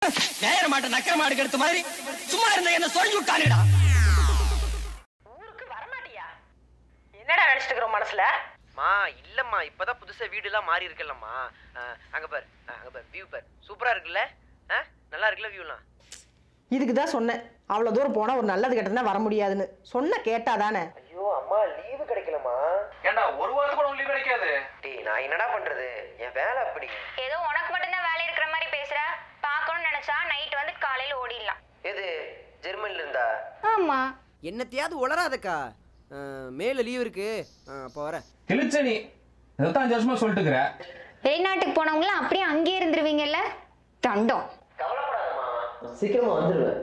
நேர மாட்ட நக்கர மாடு கெடுத்த மாதிரி சும்மா இருந்த என்ன சொல்லி விட்டானுடா ஊருக்கு வரமாட்டியா என்னடா நினைச்சிட்டு இருக்கிற மனசுல மா இல்லம்மா இப்பதான் புதுசா வீடு எல்லாம் மாறி இருக்குல்லம்மா அஹ், அங்க பாரு அஹ், அங்க பாரு வியூ பாரு சூப்பரா இருக்குல்ல அஹ், நல்லா இருக்குல்ல வியூலாம் இதுக்கு தான் சொன்னேன் அவ்வளோ தூரம் போனால் ஒரு நல்லது கெட்டதுனா வர முடியாதுன்னு சொன்ன கேட்டா தானே ஐயோ அம்மா லீவு கிடைக்கலம்மா ஏண்டா ஒரு வாரம் கூட உங்களுக்கு கிடைக்காது டேய் நான் என்னடா பண்றது என் வேலை அப்படி ஏதோ உனக்கு மட்டும்தான் வேலை இருக்கிற மாதிரி பேசுற பார்க்கணும்னு நினைச்சா நைட் வந்து காலையில ஓடிடலாம் எது ஜெர்மனில இருந்தா ஆமா என்னத்தையாவது உளராதக்கா மேல லீவ் இருக்கு அப்போ வரேன் கிழிச்ச நீ இதைத்தான் அஞ்சு வருஷமா சொல்லிட்டு இருக்கிற வெளிநாட்டுக்கு போனவங்களாம் அப்படியே அங்கேயே இருந்துருவீங்கல்ல தண்டம் கவலைப்படாதம்மா சீக்கிரமா வந்துடுவேன்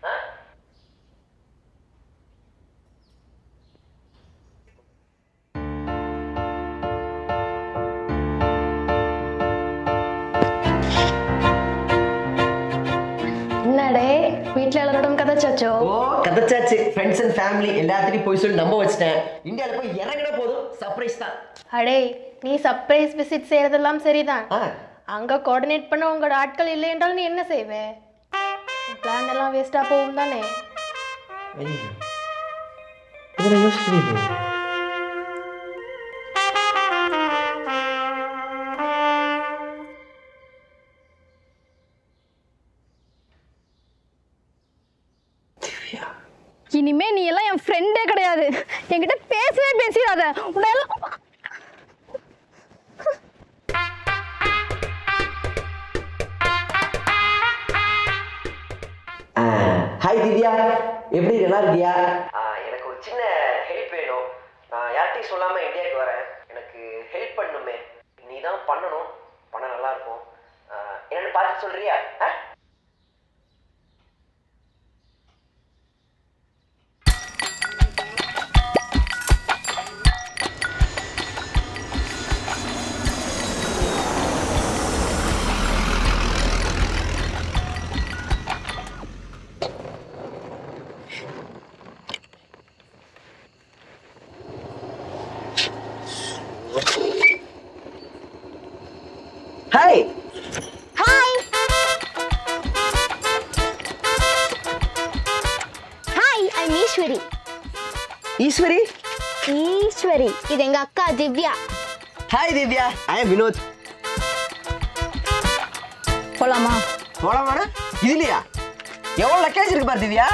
என்னடே வீட்ல எல்லாரோடும் கதைச்சாச்சோ ஓ கதைச்சாச்சு ஃப்ரெண்ட்ஸ் அண்ட் ஃபேமிலி எல்லாத்தையும் போய் சொல்லி நம்ப வச்சிட்டேன் இந்தியாவில் போய் இறங்கின போதும் சர்ப்ரைஸ் தான் அடே நீ சர்ப்ரைஸ் விசிட் செய்யறதெல்லாம் சரிதான் ஆ அங்க கோஆர்டினேட் பண்ண உங்களோட ஆட்கள் இல்லை என்றால் நீ என்ன செய்வே பிளான் எல்லாம் வேஸ்டா போகும் தானே இதை யோசிச்சு இனிமே நீ எல்லாம் என் ஃப்ரெண்டே கிடையாது என்கிட்ட பேசவே பேசிடாத உன்னை எல்லாம் ஹாய் திவ்யா எப்படி நல்லா இருக்கியா எனக்கு ஒரு சின்ன ஹெல்ப் வேணும் நான் யார்கிட்டையும் சொல்லாம இந்தியாவுக்கு வரேன் எனக்கு ஹெல்ப் பண்ணுமே நீ தான் பண்ணணும் பண்ண நல்லா இருக்கும் ஆ, என்னன்னு பார்த்து சொல்றியா ஆ? Hi hi hi I'm Eswari Eswari Eswari இது எங்க அக்கா Divya hi Divya I am Vinod போலாமா போலாமாண்ணா இதுலையா எவ்வளோ லக்கேஜ் இருக்கு பாரு திவ்யா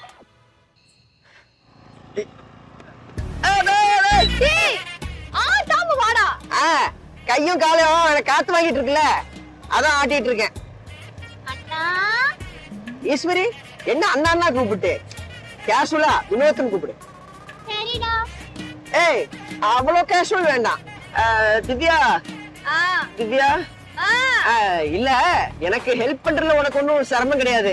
ஆ தாம்பு வாடா ஆ கையும் காலையும் எனக்கு காத்து வாங்கிட்டு இருக்குல்ல அதான் ஆட்டிட்டு இருக்கேன் அண்ணா ஈஸ்வரி என்ன அண்ணா அண்ணா கூப்பிட்டு கேஷுவலா வினோத்னு கூப்பிடு சரிடா ஏய் அவ்வளோ கேஷுவல் வேண்டாம் ஆ, திவ்யா ஆ திவ்யா ஆ ஆ, இல்ல எனக்கு ஹெல்ப் பண்றதுல உனக்கு ஒன்றும் சிரமம் கிடையாது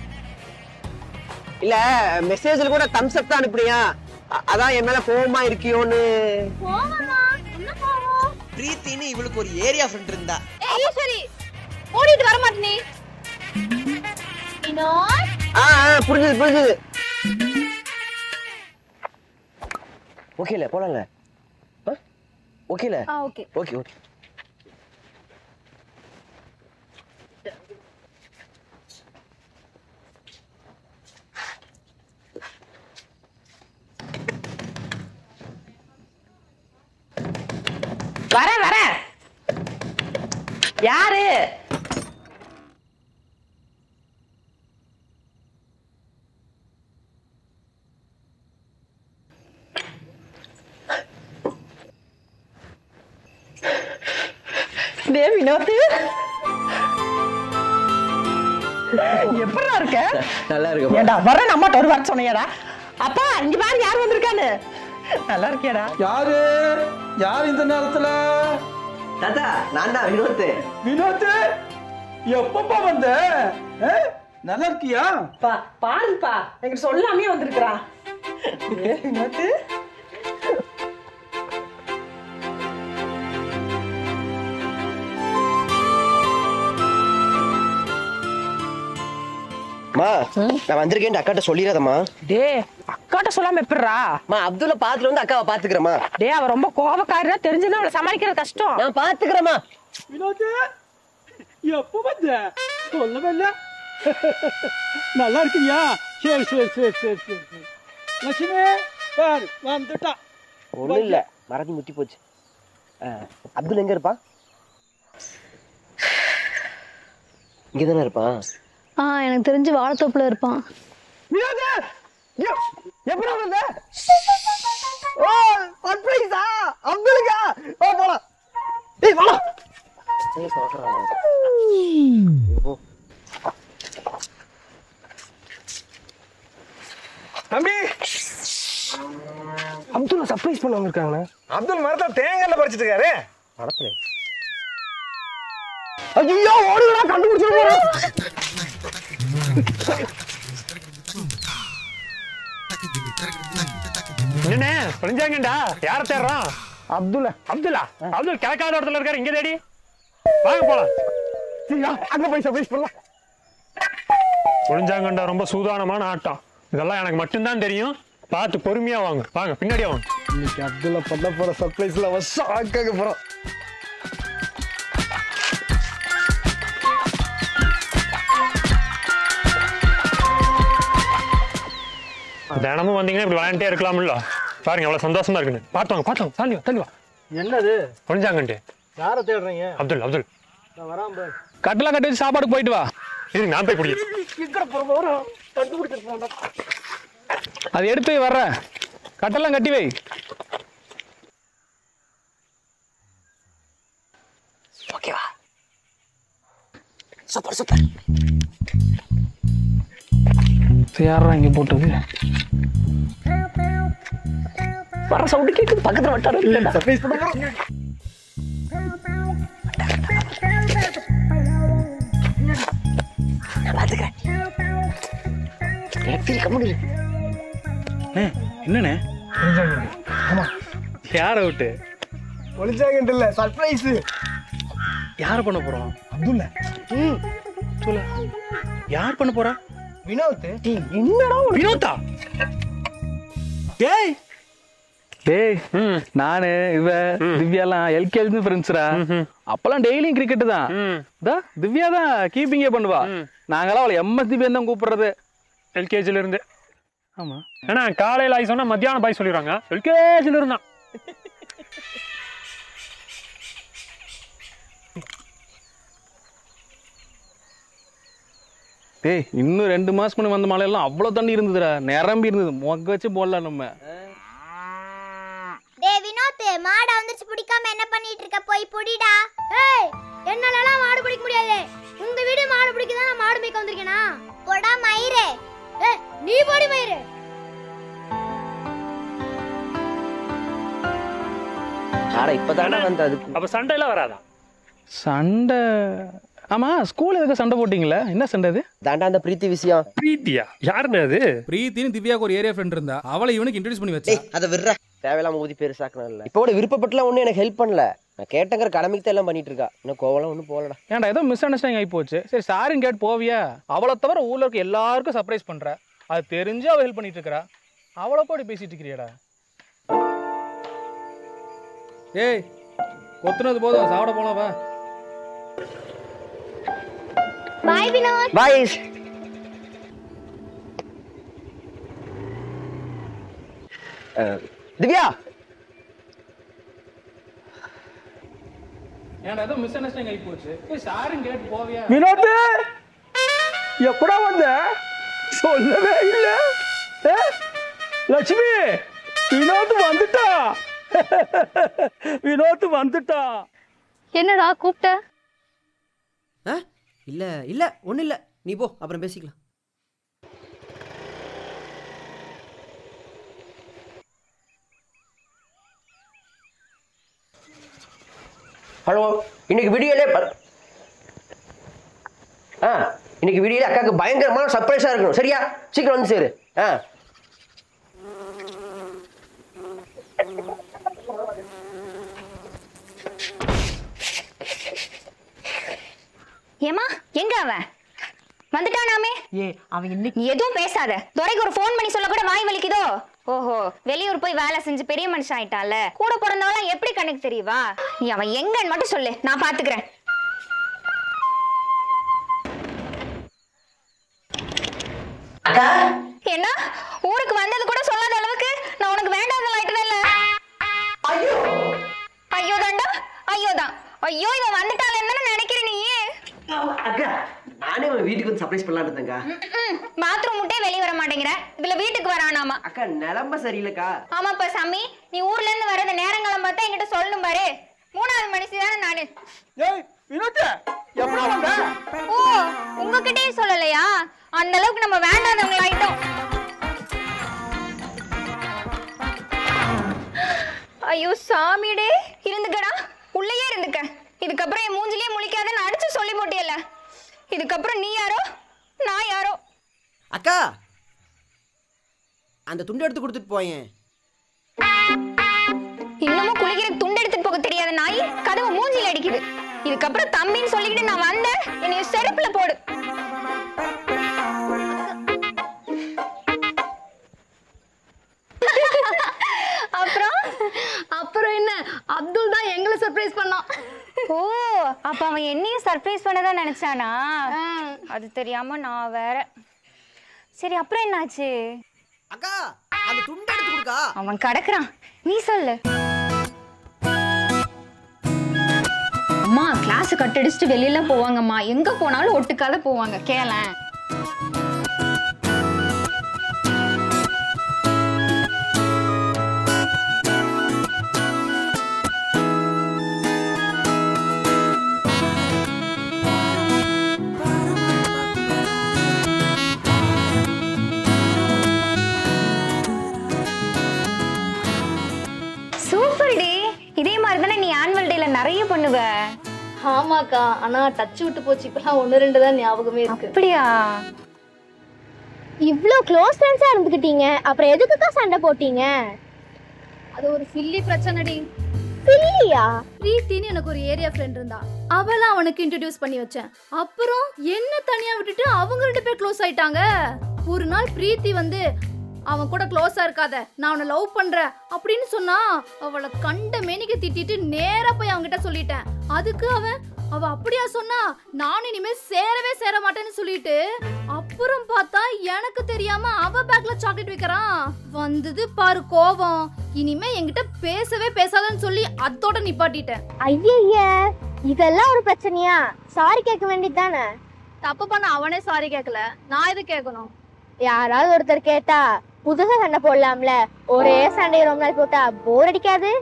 இல்ல மெசேஜ்ல கூட தம்ஸ் அப் தான் அனுப்புறியா அ- அதான் என் மேல கோவமா இருக்கியோன்னு போவமா என்ன போவோம் பிரீத்தின்னு இவளுக்கு ஒரு ஏரியா ஃப்ரெண்ட் இருந்தா ஏய் ஈஸ்வரி ஓடிட்டு வர மாட்டே வினோத் ஆ ஆ, புரிஞ்சுது புரிஞ்சுது ஓகேல போலாம்ல ஓகேல ஆ ஓகே ஓகே ஓகே வரேன் வரேன் யாரு டே வினோத் எப்படா இருக்க நல்லா இருக்கு ஏண்டா வரேன் அம்மாட்ட ஒரு வார்த்தை சொன்னியாடா அப்பா இங்க பாரு யார் வந்திருக்கான்னு நல்லா இருக்கியாடா யாரு யார் இந்த நேரத்துல தாத்தா நான் தான் வினோத் வினோத் எப்பப்பா வந்த ஆ? நல்லா இருக்கியா பா பாருப்பா எங்கிட்ட சொல்லாமே வந்திருக்கிறான் ஏ வினோத் மா நான் வந்திருக்கேன் அக்காட்ட சொல்லிடாதம்மா டே அக்காட்ட சொல்லாம எப்படிரா மா அப்துல்ல பாத்துட்டு வந்து அக்காவை பாத்துக்கிறேம்மா டே அவ ரொம்ப கோபக்காரனா தெரிஞ்சுன்னா அவளை சமாளிக்கிறது கஷ்டம் நான் பாத்துக்கிறேம்மா வினோத் எப்போ வந்த சொல்லவே இல்ல நல்லா இருக்கியா சரி சரி சரி சரி சரி சரி லட்சுமி பாரு வந்துட்டா ஒன்றும் இல்லை மறந்து முத்தி போச்சு அப்துல் எங்கே இருப்பான் இங்கே தானே இருப்பான் ஆ எனக்கு தெரிஞ்சு வாழைத்தோப்புல இருப்பான் எப்படி வந்த ஓ சர்ப்ரைஸா அப்துலுக்கா ஓ போலாம் ஏய் போலாம் தம்பி அப்துல் சர்ப்ரைஸ் பண்ண வந்திருக்காங்களே அப்துல் மரத்தை தேங்காய்ல பறிச்சிட்டு இருக்காரு நடத்துல ஐயோ ஓடுடா கண்டுபிடிச்சிட்டு போறோம் என்னண்ணே புரிஞ்சாங்கடா யார தேடுறோம் அப்துல் அப்துல்லா அப்துல் கிழக்காத இடத்துல இருக்காரு இங்க தேடி வாங்க போலாம் சரியா அங்க போய் சர்ப்ரைஸ் பண்ணலாம் புரிஞ்சாங்கண்டா ரொம்ப சூதானமான ஆட்டம் இதெல்லாம் எனக்கு மட்டும்தான் தெரியும் பார்த்து பொறுமையா வாங்க வாங்க பின்னாடியே வாங்க இன்னைக்கு அப்துல்ல பண்ண போற சர்ப்ரைஸ்ல அவன் ஷாக்காக போறான் தினமும் வந்தீங்கன்னா இப்படி விளையாண்டே இருக்கலாம்ல பாருங்க எவ்வளவு சந்தோஷமா இருக்குன்னு பார்த்து வாங்க பார்த்து வாங்க தள்ளி வா தள்ளி வா என்னது புரிஞ்சாங்கண்டே யார தேடுறீங்க அப்துல் அப்துல் நான் வரான் பாரு கட்டெல்லாம் கட்டி வச்சு சாப்பாடுக்கு போயிட்டு வா இது நான் போய் பிடிக்கிறேன் எங்கட போற போறோம் கண்டுபிடிச்சிட்டு போறோம் அது எடுத்து வை வர்றேன் கட்டெல்லாம் கட்டி வை ஓகேவா சூப்பர் சூப்பர் யாரா இங்கே போட்டது வர சவுண்ட் கேக்குது பக்கத்துல வட்டாரம் இல்ல சர்ப்ரைஸ் பண்ண போறோம் பார்த்துக்கிறேன் எனக்கு ஃபீல் கம்முடி என்னண்ணே யார விட்டு ஒளிஞ்சாங்கன்ட்டு இல்ல சர்ப்ரைஸ் யார பண்ண போறோம் அப்துல்ல சொல்லு யார் பண்ண போறா வினோத் என்னடா ஒரு வினோத்தா டேய் டேய் நானு இவ திவ்யாலாம் எல்கேஜி ஃப்ரெண்ட்ஸ்ரா அப்பெல்லாம் டெய்லியும் கிரிக்கெட் தான் இதா திவ்யா தான் கீப்பிங்கே பண்ணுவா நாங்களாம் அவளை எம்எஸ் திவ்யா தான் கூப்பிடுறது எல்கேஜில இருந்து ஆமா ஏன்னா காலையில ஆகி சொன்னா மத்தியானம் பாய் சொல்லிடுவாங்க எல்கேஜில இருந்தான் டேய் இன்னும் ரெண்டு மாசம் முன்ன வந்த மழையெல்லாம் அவ்வளவு தண்ணி இருந்ததுடா நிரம்பி இருந்தது மொக்க வச்சு போடலாம் நம்ம டேய் வினோத் மாடை வந்துருச்சு பிடிக்காம என்ன பண்ணிட்டு இருக்க போய் புடிடா ஏய் என்னாலலாம் மாடு பிடிக்க முடியாது உங்க வீடு மாடு பிடிக்க தான் நான் மாடு மேய்க்க வந்திருக்கேனா போடா மயிரே ஏய் நீ போடி மயிரே ஆட இப்பதானே வந்து அதுக்கு அப்ப சண்டை எல்லாம் வராதா சண்டை ஆமா ஸ்கூல் எதுக்கு சண்டை போட்டீங்களே என்ன சண்டை அது தாண்டா அந்த பிரீத்தி விஷயம் பிரீத்தியா யாருன்னு அது பிரீத்தின்னு திவ்யாக்கு ஒரு ஏரியா ஃப்ரெண்ட் இருந்தா அவளை இவனுக்கு இன்ட்ரடியூஸ் பண்ணி வச்சா டேய் அதை விடுற தேவையில்லாம ஊதி பெருசாக்கணும் இல்ல இப்போ கூட விருப்பப்பட்டுலாம் ஒன்றும் எனக்கு ஹெல்ப் பண்ணல நான் கேட்டங்கிற கடமைக்கு தான் எல்லாம் பண்ணிட்டு இருக்கா இன்னும் கோவலாம் ஒன்றும் போகலடா ஏன்டா ஏதோ மிஸ் அண்டர்ஸ்டாண்டிங் ஆகி போச்சு சரி சாரின்னு கேட்டு போவியா அவளை தவிர ஊர்ல இருக்க எல்லாருக்கும் சர்ப்ரைஸ் பண்ற அது தெரிஞ்சு அவ ஹெல்ப் பண்ணிட்டு இருக்கறா அவளை போய் பேசிட்டு இருக்கிறியாடா ஏய் கொத்துனது போதும் சாப்பிட போலாம் வா பாய் வினோத் பாய் திவ்யா ஏன்டா ஏதோ மிஸ் அண்டர்ஸ்டாண்டிங் ஆகி போச்சு சரி சாரின்னு கேட்டு போவியா வினோத் எப்படா வந்த சொல்லவே இல்ல ஏ? லட்சுமி வினோத் வந்துட்டா வினோத் வந்துட்டா என்னடா கூப்பிட்ட ஆ இல்ல இல்ல ஒன்றும் இல்லை நீ போ அப்புறம் பேசிக்கலாம் ஹலோ இன்னைக்கு வீடியோலே ஆ இன்னைக்கு வீடியோல அக்காவுக்கு பயங்கரமான சர்ப்ரைஸாக இருக்கணும் சரியா சீக்கிரம் வந்து சேரு ஆ ஏமா எங்க அவன் வந்துட்டானாமே ஏ அவன் இன்னைக்கு நீ எதுவும் பேசாத துரைக்கு ஒரு ஃபோன் பண்ணி சொல்ல கூட வாய் வலிக்குதோ ஓஹோ வெளியூர் போய் வேலை செஞ்சு பெரிய மனுஷன் ஆயிட்டான்ல கூட பிறந்தவெல்லாம் எப்படி கணக்கு தெரியவா நீ அவன் எங்கன்னு மட்டும் சொல்லு நான் பாத்துக்கிறேன் அக்கா நானே அவன் வீட்டுக்கு வந்து சர்ப்ரைஸ் பண்ணலான்னு இருந்தேங்க்கா பாத்ரூம் விட்டே வெளியே வர மாட்டேங்கிற இதுல வீட்டுக்கு வரானாமா அக்கா நிலம்ப சரியில்லைக்கா ஆமாப்பா சாமி நீ ஊர்ல இருந்து வர்றது நேரங்காலம் பார்த்தா என்கிட்ட சொல்லணும் பாரு மூணாவது மனுஷி தானே நானு ஓ உங்ககிட்டயும் சொல்லலையா அந்த அளவுக்கு நம்ம வேண்டாதவங்க ஆயிட்டோம் ஐயோ சாமிடே இருந்துக்கடா உள்ளேயே இருந்துக்க இதுக்கப்புறம் என் மூஞ்சிலேயே முழிக்காதன்னு அடிச்சு சொல்லி போட்டியல்ல இதுக்கப்புறம் நீ யாரோ நான் யாரோ அக்கா அந்த துண்டு எடுத்து கொடுத்துட்டு போயேன் இன்னமும் குளிக்கிறதுக்கு துண்டு எடுத்துட்டு போக தெரியாத நாய் கதவை மூஞ்சில அடிக்குது இதுக்கப்புறம் தம்பின்னு சொல்லிக்கிட்டு நான் வந்தேன் என்னைய செருப்புல போடு அப்புறம் அப்புறம் என்ன அப்துல் தான் எங்களை சர்ப்ரைஸ் பண்ணான் ஓ அப்ப அவன் என்னையும் சர்ப்ரைஸ் பண்ணதான் நினைச்சானா அது தெரியாம நான் வேற சரி அப்புறம் என்னாச்சு அக்கா அந்த துண்டு எடுத்து கொடுக்கா அவன் கிடக்குறான் நீ சொல்லு அம்மா கிளாஸ் கட் அடிச்சுட்டு வெளியில போவாங்கம்மா எங்க போனாலும் ஒட்டுக்காத போவாங்க கேளேன் சூப்பர் டி இதே மாதிரி தானே நீ ஆனுவல் டேல நிறைய பண்ணுவ ஆமாக்கா ஆனா டச் விட்டு போச்சு இப்பெல்லாம் ஒன்று ரெண்டு தான் ஞாபகமே இருக்கு அப்படியா இவ்ளோ க்ளோஸ் ஃப்ரெண்ட்ஸா இருந்துக்கிட்டீங்க அப்புறம் எதுக்குக்கா சண்டை போட்டீங்க அது ஒரு சில்லி பிரச்சனைடி பில்லியா பிரீத்தின்னு எனக்கு ஒரு ஏரியா ஃப்ரெண்ட் இருந்தா அவள அவனுக்கு இன்ட்ரடியூஸ் பண்ணி வச்சேன் அப்புறம் என்ன தனியா விட்டுட்டு அவங்க ரெண்டு பேர் க்ளோஸ் ஆயிட்டாங்க ஒரு நாள் பிரீத்தி வந்து அவன் கூட க்ளோஸா இருக்காத நான் அவனை லவ் பண்றேன் அப்படின்னு சொன்னா அவளை கண்ட மேனிக்கு திட்டிட்டு நேரா போய் அவன்கிட்ட சொல்லிட்டேன் அதுக்கு அவன் அவ அப்படியா சொன்னா நான் இனிமே சேரவே சேர மாட்டேன்னு சொல்லிட்டு அப்புறம் பார்த்தா எனக்கு தெரியாம அவ பேக்ல சாக்லேட் வைக்கிறான் வந்தது பாரு கோபம் இனிமே என்கிட்ட பேசவே பேசாதன்னு சொல்லி அதோட நிப்பாட்டிட்டேன் ஐயய்ய இதெல்லாம் ஒரு பிரச்சனையா சாரி கேட்க வேண்டியது தானே தப்பு பண்ண அவனே சாரி கேட்கல நான் எது கேட்கணும் யாராவது ஒருத்தர் கேட்டா புதுசா சண்டை போடலாம்ல ஒரே சண்டையை ரொம்ப நாள் போட்டா போர் அடிக்காது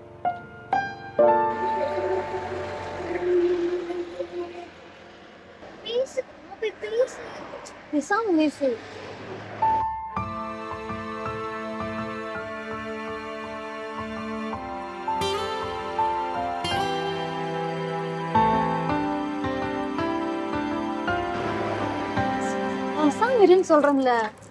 இருன்னு சொல்றேன்ல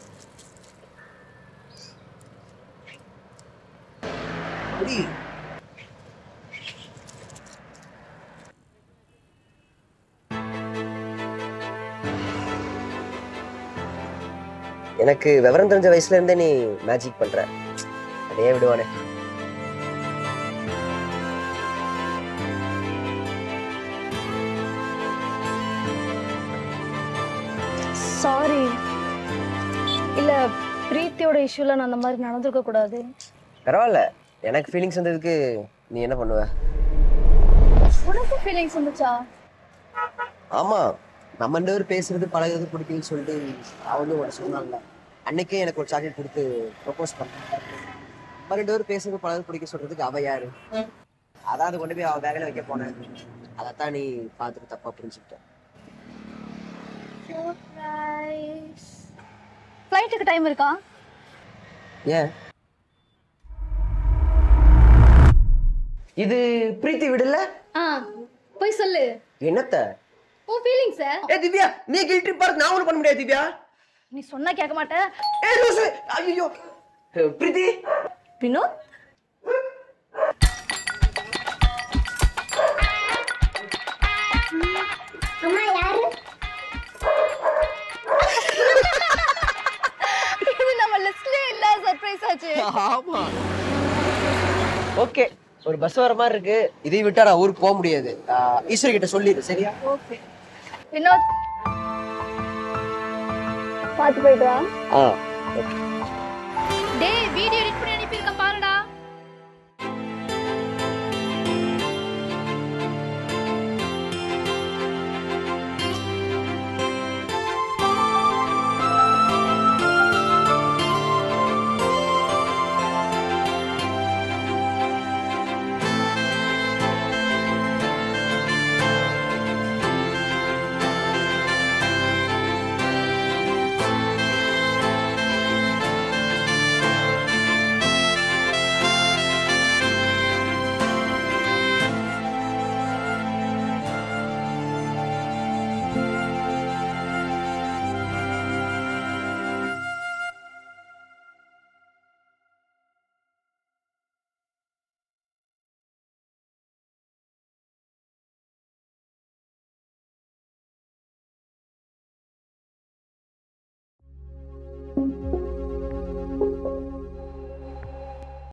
எனக்கு விவரம் தெரிஞ்ச வயசுல இருந்தே நீ மேஜிக் பண்ற அதே விடுவானே சாரி இல்ல பிரீத்தியோட இஷ்யூல நான் அந்த மாதிரி நடந்திருக்க கூடாது பரவாயில்ல எனக்கு ஃபீலிங்ஸ் வந்ததுக்கு நீ என்ன பண்ணுவ உனக்கு ஃபீலிங்ஸ் வந்துச்சா ஆமா நம்ம ரெண்டு பேரும் பேசுறது பழகுறது பிடிக்குன்னு சொல்லிட்டு அவன் வந்து உனக்கு சொன்னான்ல அன்னைக்கே எனக்கு ஒரு சாக்லேட் கொடுத்து ப்ரொபோஸ் பண்ணான் நம்ம ரெண்டு பேரும் பேசுறது பழகுறது பிடிக்க சொல்றதுக்கு அவ யாரு அதான் அதை கொண்டு போய் அவ பேக்ல வைக்க போனேன் அதைத்தான் நீ பார்த்துட்டு தப்பா புரிஞ்சுக்கிட்ட ஃப்ளைட்டுக்கு டைம் இருக்கா ஏன் இது பிரீத்தி விடல ஆ போய் சொல்லு என்னத்த உன் ஃபீலிங்ஸ் ஏ திவ்யா நீ கில்ட்டி பார்த்து நான் ஒன்றும் பண்ண முடியாது திவ்யா நீ சொன்னா கேட்க மாட்ட ஏ லூசு ஐயோ பிரீத்தி வினோத் அம்மா யாரு இது நம்ம லிஸ்ட்லயே இல்லாத சர்ப்ரைஸ் ஆச்சு ஆமா ஓகே ஒரு பஸ் வர மாதிரி இருக்கு இதை விட்டா நான் ஊருக்கு போக முடியாது ஆஹ் ஈஸ்வரி கிட்ட சொல்லிடு சரியா ஓகே வினோத் பார்த்து போயிட்டு வா ஆ ஓகே